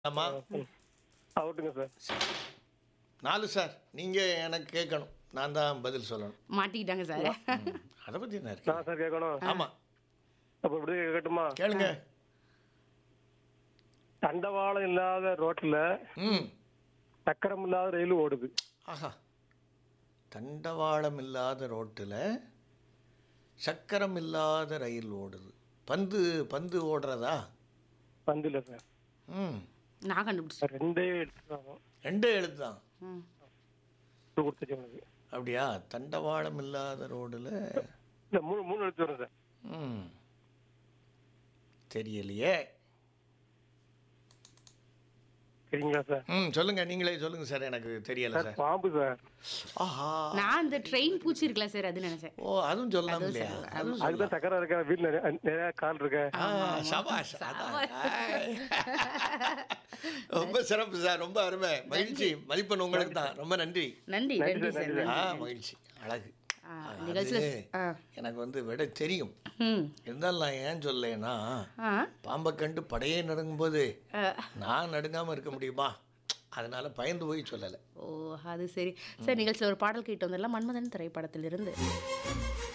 ஆமா அவுட்டுங்க சார் நாலு சார் நீங்கள் எனக்கு கேட்கணும் நான் தான் பதில் சொல்லணும் மாட்டிக்கிட்டாங்க சார் ம், அதை பற்றி என்ன இருக்கு நான் சார் கேட்கணும் ஆமாம் அப்ப இப்படி கேட்கட்டுமா கேளுங்க தண்டவாளம் இல்லாத ரோட்ல ம் சக்கரம் இல்லாத ரயில் ஓடுது ஆஹா தண்டவாளம் இல்லாத ரோட்டில் சக்கரம் இல்லாத ரயில் ஓடுது பந்து பந்து ஓடுறதா பந்து இல்ல சார் ம் நான் கண்டுபிடிச்சேன் ரெண்டே எடுத்துருவாங்க ரெண்டே எழுத்து தான் ம். கொடுத்துச்சு எனக்கு அப்படியா தண்டவாளம் இல்லாத ரோடில் இல்ல மூணு மூணு எடுத்து வரும் சார் ம் தெரியலையே சரிங்களா சார் ம் சொல்லுங்கள் நீங்களே சொல்லுங்கள் சார் எனக்கு தெரியலை சார் சார் பாம்பு சார் ஆஹா நான் இந்த ட்ரெயின் பூச்சி இருக்குல்ல சார் அது நினைச்சேன் ஓ அதுவும் சொல்லலாம் இல்லையா அதுவும் அதுதான் சக்கரம் இருக்கா வீட்டுல நிறைய நிறைய கால் இருக்கு ஆ, சபாஷ் அதான். ஆய். ரொம்ப சிறப்பு சார் ரொம்ப அருமை மகிழ்ச்சி மதிப்பெண் உங்களுக்கு தான் ரொம்ப நன்றி நன்றி நன்றி சார் ஆ நன்றி. மகிழ்ச்சி அழகு ஆ, அது நிகழ்ச்சியில் ஆ எனக்கு வந்து விட தெரியும் ம் இருந்தாலும் நான் ஏன் சொல்லேன்னா ஆ பாம்பை கண்டு படையே நடுங்கும்போது ஆ. நான் நடுங்காமல் இருக்க முடியுமா அதனால பயந்து போய் சொல்லலை ஓ அது சரி சார் நிகழ்ச்சியில் ஒரு பாடல் கேட்டு வந்துடலாம் மன்மதன் திரைப்படத்திலிருந்து